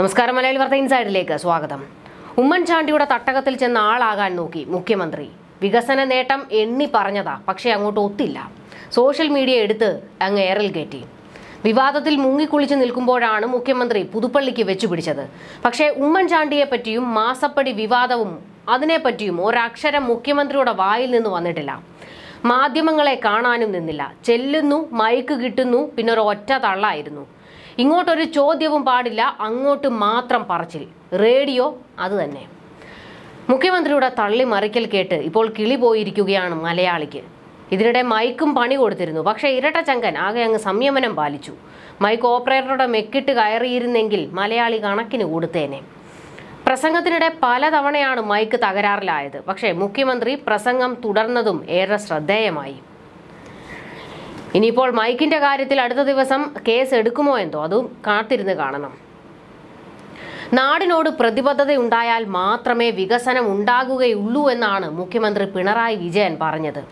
നമസ്കാരം മലയാളി വാർത്ത ഇൻസൈഡിലേക്ക് സ്വാഗതം ഉമ്മൻചാണ്ടിയുടെ തട്ടകത്തിൽ ചെന്ന ആളാകാൻ നോക്കി മുഖ്യമന്ത്രി വികസന നേട്ടം എണ്ണി പറഞ്ഞതാ പക്ഷേ അങ്ങോട്ട് ഒത്തില്ല സോഷ്യൽ മീഡിയ എടുത്ത് അങ്ങ് എയറിൽ കയറ്റി വിവാദത്തിൽ മുങ്ങിക്കുളിച്ച് നിൽക്കുമ്പോഴാണ് മുഖ്യമന്ത്രി പുതുപ്പള്ളിക്ക് വെച്ചുപിടിച്ചത് പക്ഷേ ഉമ്മൻചാണ്ടിയെ പറ്റിയും മാസപ്പടി വിവാദവും അതിനെപ്പറ്റിയും ഒരക്ഷരം മുഖ്യമന്ത്രിയുടെ വായിൽ നിന്ന് വന്നിട്ടില്ല മാധ്യമങ്ങളെ കാണാനും നിന്നില്ല ചെല്ലുന്നു മൈക്ക് കിട്ടുന്നു പിന്നെ ഒരു ഒറ്റ തള്ളായിരുന്നു ഇങ്ങോട്ടൊരു ചോദ്യവും പാടില്ല അങ്ങോട്ട് മാത്രം പറച്ചിൽ റേഡിയോ അത് തന്നെ മുഖ്യമന്ത്രിയുടെ തള്ളി മറിക്കൽ കേട്ട് ഇപ്പോൾ കിളി പോയിരിക്കുകയാണ് മലയാളിക്ക് ഇതിനിടെ മൈക്കും പണി കൊടുത്തിരുന്നു പക്ഷേ ഇരട്ടച്ചങ്കൻ ആകെ അങ്ങ് സംയമനം പാലിച്ചു മൈക്ക് ഓപ്പറേറ്ററുടെ മെക്കിട്ട് കയറിയിരുന്നെങ്കിൽ മലയാളി കണക്കിന് കൊടുത്തേനെ പ്രസംഗത്തിനിടെ പലതവണയാണ് മൈക്ക് തകരാറിലായത് പക്ഷേ മുഖ്യമന്ത്രി പ്രസംഗം തുടർന്നതും ഏറെ ശ്രദ്ധേയമായി ഇനിയിപ്പോൾ മൈക്കിന്റെ കാര്യത്തിൽ അടുത്ത ദിവസം കേസ് എടുക്കുമോ എന്തോ അതും കാത്തിരുന്ന് കാണണം നാടിനോട് പ്രതിബദ്ധതയുണ്ടായാൽ മാത്രമേ വികസനം ഉണ്ടാകുകയുള്ളൂ എന്നാണ് മുഖ്യമന്ത്രി പിണറായി വിജയൻ പറഞ്ഞത്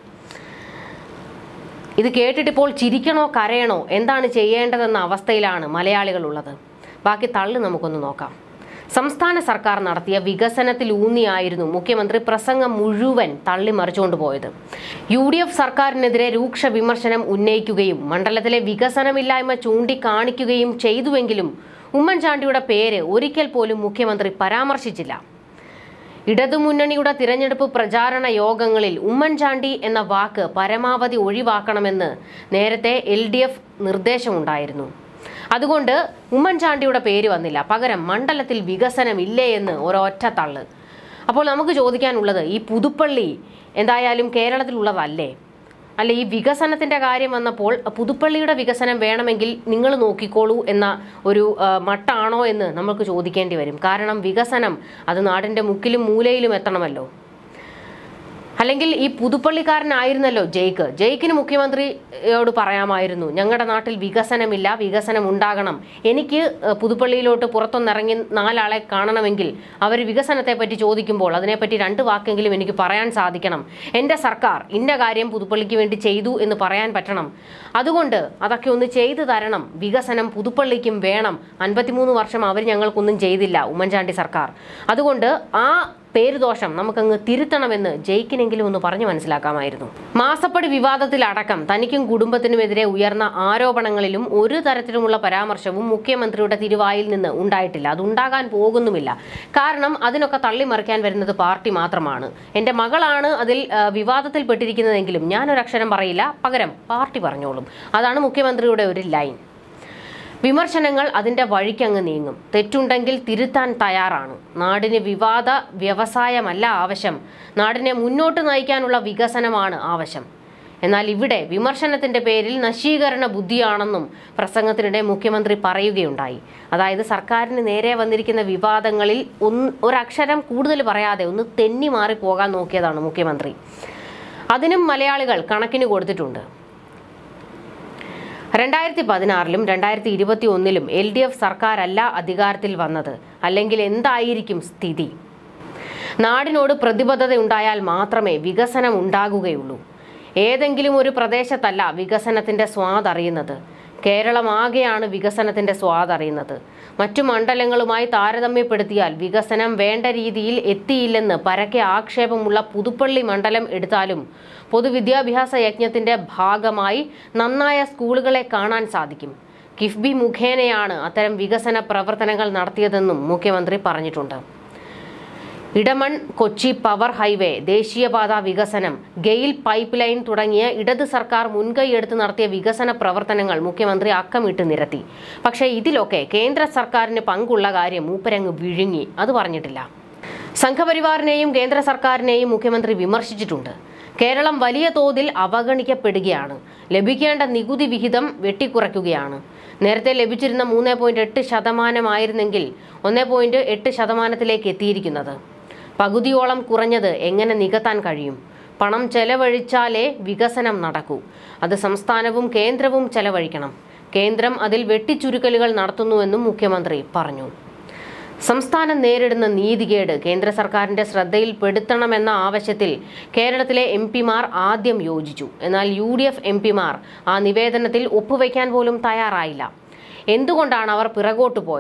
ഇത് കേട്ടിട്ടിപ്പോൾ ചിരിക്കണോ കരയണോ എന്താണ് ചെയ്യേണ്ടതെന്ന അവസ്ഥയിലാണ് മലയാളികളുള്ളത് ബാക്കി തള്ളു നമുക്കൊന്ന് നോക്കാം സംസ്ഥാന സർക്കാർ നടത്തിയ വികസനത്തിൽ ഊന്നിയായിരുന്നു മുഖ്യമന്ത്രി പ്രസംഗം മുഴുവൻ തള്ളിമറിച്ചുകൊണ്ട് പോയത് യു ഡി എഫ് സർക്കാരിനെതിരെ രൂക്ഷ വിമർശനം ഉന്നയിക്കുകയും മണ്ഡലത്തിലെ വികസനമില്ലായ്മ ചൂണ്ടിക്കാണിക്കുകയും ചെയ്തുവെങ്കിലും ഉമ്മൻചാണ്ടിയുടെ പേര് ഒരിക്കൽ പോലും മുഖ്യമന്ത്രി പരാമർശിച്ചില്ല ഇടതുമുന്നണിയുടെ തിരഞ്ഞെടുപ്പ് പ്രചാരണ യോഗങ്ങളിൽ ഉമ്മൻചാണ്ടി എന്ന വാക്ക് പരമാവധി ഒഴിവാക്കണമെന്ന് നേരത്തെ എൽ ഡി എഫ് നിർദ്ദേശമുണ്ടായിരുന്നു അതുകൊണ്ട് ഉമ്മൻചാണ്ടിയുടെ പേര് വന്നില്ല പകരം മണ്ഡലത്തിൽ വികസനമില്ലേ എന്ന് ഒരൊറ്റ തള്ള് അപ്പോൾ നമുക്ക് ചോദിക്കാനുള്ളത് ഈ പുതുപ്പള്ളി എന്തായാലും കേരളത്തിലുള്ളതല്ലേ അല്ല ഈ വികസനത്തിന്റെ കാര്യം വന്നപ്പോൾ പുതുപ്പള്ളിയുടെ വികസനം വേണമെങ്കിൽ നിങ്ങൾ നോക്കിക്കോളൂ എന്ന ഒരു ആ, മട്ടാണോ എന്ന് നമുക്ക് ചോദിക്കേണ്ടി വരും കാരണം വികസനം അത് നാടിന്റെ മുക്കിലും മൂലയിലും എത്തണമല്ലോ അല്ലെങ്കിൽ ഈ പുതുപ്പള്ളിക്കാരനായിരുന്നല്ലോ ജയ്ക്ക് ജയ്ക്കിന് മുഖ്യമന്ത്രിയോട് പറയാമായിരുന്നു ഞങ്ങളുടെ നാട്ടിൽ വികസനമില്ല വികസനം ഉണ്ടാകണം എനിക്ക് ഏഹ്, പുതുപ്പള്ളിയിലോട്ട് പുറത്തൊന്നിറങ്ങി നാലാളെ കാണണമെങ്കിൽ അവർ വികസനത്തെ പറ്റി ചോദിക്കുമ്പോൾ അതിനെപ്പറ്റി രണ്ട് വാക്കെങ്കിലും എനിക്ക് പറയാൻ സാധിക്കണം എൻ്റെ സർക്കാർ ഇന്ന കാര്യം പുതുപ്പള്ളിക്ക് വേണ്ടി ചെയ്തു എന്ന് പറയാൻ പറ്റണം അതുകൊണ്ട് അതൊക്കെ ഒന്ന് ചെയ്തു തരണം വികസനം പുതുപ്പള്ളിക്കും വേണം അൻപത്തിമൂന്ന് വർഷം അവർ ഞങ്ങൾക്കൊന്നും ചെയ്തില്ല ഉമ്മൻചാണ്ടി സർക്കാർ അതുകൊണ്ട് ആ പേരുദോഷം നമുക്കങ്ങ് തിരുത്തണമെന്ന് ജയിക്കിനെങ്കിലും ഒന്ന് പറഞ്ഞു മനസ്സിലാക്കാമായിരുന്നു മാസപ്പടി വിവാദത്തിലടക്കം തനിക്കും കുടുംബത്തിനുമെതിരെ ഉയർന്ന ആരോപണങ്ങളിലും ഒരു തരത്തിലുമുള്ള പരാമർശവും മുഖ്യമന്ത്രിയുടെ തിരുവായിൽ നിന്ന് ഉണ്ടായിട്ടില്ല അതുണ്ടാകാൻ പോകുന്നുമില്ല കാരണം അതിനൊക്കെ തള്ളിമറിക്കാൻ വരുന്നത് പാർട്ടി മാത്രമാണ് എൻ്റെ മകളാണ് അതിൽ ആ, വിവാദത്തിൽപ്പെട്ടിരിക്കുന്നതെങ്കിലും ഞാനൊരക്ഷരം പറയില്ല പകരം പാർട്ടി പറഞ്ഞോളും അതാണ് മുഖ്യമന്ത്രിയുടെ ഒരു ലൈൻ വിമർശനങ്ങൾ അതിന്റെ വഴിക്കങ്ങ് നീങ്ങും തെറ്റുണ്ടെങ്കിൽ തിരുത്താൻ തയ്യാറാണ് നാടിന് വിവാദ വ്യവസായമല്ല ആവശ്യം നാടിനെ മുന്നോട്ട് നയിക്കാനുള്ള വികസനമാണ് ആവശ്യം എന്നാൽ ഇവിടെ വിമർശനത്തിന്റെ പേരിൽ നശീകരണ ബുദ്ധിയാണെന്നും പ്രസംഗത്തിനിടെ മുഖ്യമന്ത്രി പറയുകയുണ്ടായി അതായത് സർക്കാരിന് നേരെ വന്നിരിക്കുന്ന വിവാദങ്ങളിൽ ഒന്ന് ഒരക്ഷരം കൂടുതൽ പറയാതെ ഒന്ന് തെന്നി മാറി പോകാൻ നോക്കിയതാണ് മുഖ്യമന്ത്രി അതിനും മലയാളികൾ കണക്കിന് കൊടുത്തിട്ടുണ്ട് രണ്ടായിരത്തി പതിനാറിലും രണ്ടായിരത്തി ഇരുപത്തി ഒന്നിലും എൽ ഡി എഫ് സർക്കാരല്ല അധികാരത്തിൽ വന്നത് അല്ലെങ്കിൽ എന്തായിരിക്കും സ്ഥിതി നാടിനോട് പ്രതിബദ്ധതയുണ്ടായാൽ മാത്രമേ വികസനം ഉണ്ടാകുകയുള്ളൂ ഏതെങ്കിലും ഒരു പ്രദേശത്തല്ല വികസനത്തിന്റെ സ്വാദ് അറിയുന്നത് കേരളമാകെയാണ് വികസനത്തിന്റെ സ്വാദ് അറിയുന്നത് മറ്റു മണ്ഡലങ്ങളുമായി താരതമ്യപ്പെടുത്തിയാൽ വികസനം വേണ്ട രീതിയിൽ എത്തിയില്ലെന്ന് പരക്കെ ആക്ഷേപമുള്ള പുതുപ്പള്ളി മണ്ഡലം എടുത്താലും പൊതുവിദ്യാഭ്യാസ യജ്ഞത്തിന്റെ ഭാഗമായി നന്നായ സ്കൂളുകളെ കാണാൻ സാധിക്കും കിഫ്ബി മുഖേനയാണ് അത്തരം വികസന പ്രവർത്തനങ്ങൾ നടത്തിയതെന്നും മുഖ്യമന്ത്രി പറഞ്ഞിട്ടുണ്ട് ഇടമൺ കൊച്ചി പവർ ഹൈവേ ദേശീയപാത വികസനം ഗെയിൽ പൈപ്പ് ലൈൻ തുടങ്ങിയ ഇടത് സർക്കാർ മുൻകൈയെടുത്ത് നടത്തിയ വികസന പ്രവർത്തനങ്ങൾ മുഖ്യമന്ത്രി അക്കമിട്ട് നിരത്തി പക്ഷേ ഇതിലൊക്കെ കേന്ദ്ര സർക്കാരിന് പങ്കുള്ള കാര്യം മൂപ്പരങ്ങ് വിഴുങ്ങി അത് പറഞ്ഞിട്ടില്ല സംഘപരിവാറിനെയും കേന്ദ്ര സർക്കാരിനെയും മുഖ്യമന്ത്രി വിമർശിച്ചിട്ടുണ്ട് കേരളം വലിയ തോതിൽ അവഗണിക്കപ്പെടുകയാണ് ലഭിക്കേണ്ട നികുതി വിഹിതം വെട്ടിക്കുറയ്ക്കുകയാണ് നേരത്തെ ലഭിച്ചിരുന്ന മൂന്ന് പോയിന്റ് എട്ട് ശതമാനമായിരുന്നെങ്കിൽ ഒന്ന് പോയിന്റ് എട്ട് ശതമാനത്തിലേക്ക് എത്തിയിരിക്കുന്നത് പകുതിയോളം കുറഞ്ഞത് എങ്ങനെ നികത്താൻ കഴിയും പണം ചെലവഴിച്ചാലേ വികസനം നടക്കൂ അത് സംസ്ഥാനവും കേന്ദ്രവും ചെലവഴിക്കണം കേന്ദ്രം അതിൽ വെട്ടിച്ചുരുക്കലുകൾ നടത്തുന്നുവെന്നും മുഖ്യമന്ത്രി പറഞ്ഞു സംസ്ഥാനം നേരിടുന്ന നീതികേട് കേന്ദ്ര സർക്കാരിന്റെ ശ്രദ്ധയിൽപ്പെടുത്തണമെന്ന ആവശ്യത്തിൽ കേരളത്തിലെ എം പിമാർ ആദ്യം യോജിച്ചു എന്നാൽ യു ഡി എഫ് എം പിമാർ ആ നിവേദനത്തിൽ ഒപ്പുവെക്കാൻ പോലും തയ്യാറായില്ല എന്തുകൊണ്ടാണ് അവർ പിറകോട്ട് പോയത്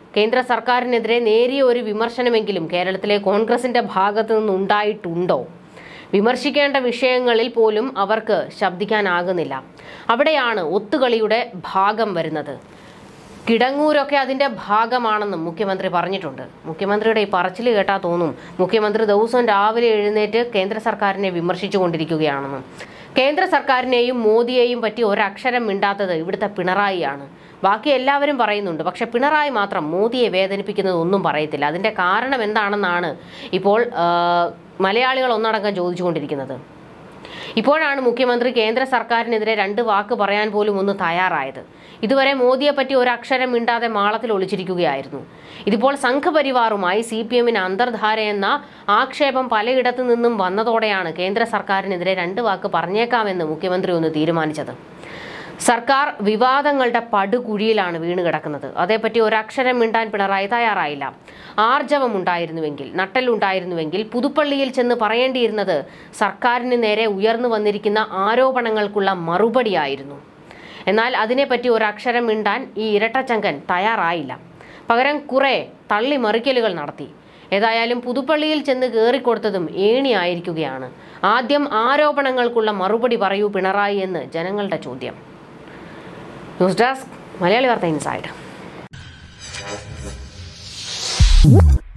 കേന്ദ്ര സർക്കാരിനെതിരെ നേരിയ ഒരു വിമർശനമെങ്കിലും കേരളത്തിലെ കോൺഗ്രസിന്റെ ഭാഗത്തു നിന്നുണ്ടായിട്ടുണ്ടോ വിമർശിക്കേണ്ട വിഷയങ്ങളിൽ പോലും അവർക്ക് ശബ്ദിക്കാനാകുന്നില്ല അവിടെയാണ് ഒത്തുകളിയുടെ ഭാഗം വരുന്നത് കിടങ്ങൂരൊക്കെ അതിന്റെ ഭാഗമാണെന്നും മുഖ്യമന്ത്രി പറഞ്ഞിട്ടുണ്ട് മുഖ്യമന്ത്രിയുടെ ഈ പറച്ചിൽ കേട്ടാൽ തോന്നും മുഖ്യമന്ത്രി ദിവസവും രാവിലെ എഴുന്നേറ്റ് കേന്ദ്ര സർക്കാരിനെ വിമർശിച്ചുകൊണ്ടിരിക്കുകയാണെന്നും കേന്ദ്ര സർക്കാരിനെയും മോദിയെയും പറ്റി ഒരക്ഷരം മിണ്ടാത്തത് ഇവിടുത്തെ പിണറായിയാണ് ബാക്കി എല്ലാവരും പറയുന്നുണ്ട് പക്ഷെ പിണറായി മാത്രം മോദിയെ വേദനിപ്പിക്കുന്നത് ഒന്നും പറയത്തില്ല അതിന്റെ കാരണം എന്താണെന്നാണ് ഇപ്പോൾ ആ, മലയാളികൾ ഒന്നടങ്കം ചോദിച്ചുകൊണ്ടിരിക്കുന്നത് ഇപ്പോഴാണ് മുഖ്യമന്ത്രി കേന്ദ്ര സർക്കാരിനെതിരെ രണ്ട് വാക്ക് പറയാൻ പോലും ഒന്ന് തയ്യാറായത് ഇതുവരെ മോദിയെ പറ്റി ഒരു അക്ഷരം മിണ്ടാതെ മാളത്തിൽ ഒളിച്ചിരിക്കുകയായിരുന്നു ഇതിപ്പോൾ സംഘപരിവാറുമായി സി പി എമ്മിന് അന്തർധാര എന്ന ആക്ഷേപം പലയിടത്തു നിന്നും വന്നതോടെയാണ് കേന്ദ്ര സർക്കാരിനെതിരെ രണ്ട് വാക്ക് പറഞ്ഞേക്കാമെന്ന് മുഖ്യമന്ത്രി ഒന്ന് തീരുമാനിച്ചത് സർക്കാർ വിവാദങ്ങളുടെ പടുകുഴിയിലാണ് വീണ് കിടക്കുന്നത് അതേപ്പറ്റി ഒരക്ഷരം മിണ്ടാൻ പിണറായി തയ്യാറായില്ല ആർജവമുണ്ടായിരുന്നുവെങ്കിൽ നട്ടലുണ്ടായിരുന്നുവെങ്കിൽ പുതുപ്പള്ളിയിൽ ചെന്ന് പറയേണ്ടിയിരുന്നത് സർക്കാരിന് നേരെ ഉയർന്നു വന്നിരിക്കുന്ന ആരോപണങ്ങൾക്കുള്ള മറുപടിയായിരുന്നു എന്നാൽ അതിനെപ്പറ്റി ഒരക്ഷരം മിണ്ടാൻ ഈ ഇരട്ടച്ചങ്കൻ തയ്യാറായില്ല പകരം കുറെ തള്ളിമറിക്കലുകൾ നടത്തി ഏതായാലും പുതുപ്പള്ളിയിൽ ചെന്ന് കയറിക്കൊടുത്തതും ഏണിയായിരിക്കുകയാണ് ആദ്യം ആരോപണങ്ങൾക്കുള്ള മറുപടി പറയൂ പിണറായി എന്ന് ജനങ്ങളുടെ ചോദ്യം ന്യൂസ് ഡെസ്ക് മലയാളി വാർത്ത ഇൻസൈഡ്